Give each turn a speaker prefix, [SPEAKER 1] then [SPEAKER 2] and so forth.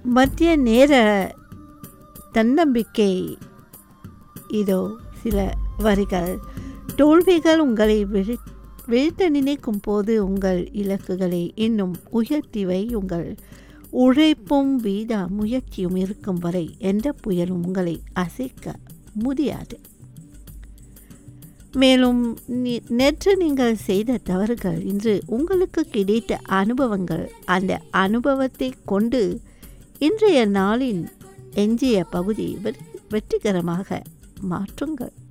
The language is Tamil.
[SPEAKER 1] மத்திய நேர தன்னம்பிக்கை இதோ சில வரிகள் தோல்விகள் உங்களை விழி வீழ்த்த நினைக்கும் போது உங்கள் இலக்குகளை இன்னும் உயர்த்தி வையுங்கள் உழைப்பும் வீதா முயற்சியும் இருக்கும் வரை எந்த புயலும் உங்களை அசைக்க முடியாது மேலும் நி- நேற்று நீங்கள் செய்த தவறுகள் இன்று உங்களுக்கு கிடைத்த அனுபவங்கள் அந்த அனுபவத்தை கொண்டு இன்றைய நாளின் எஞ்சிய பகுதி வெற்றி- வெற்றிகரமாக மாற்றுங்கள்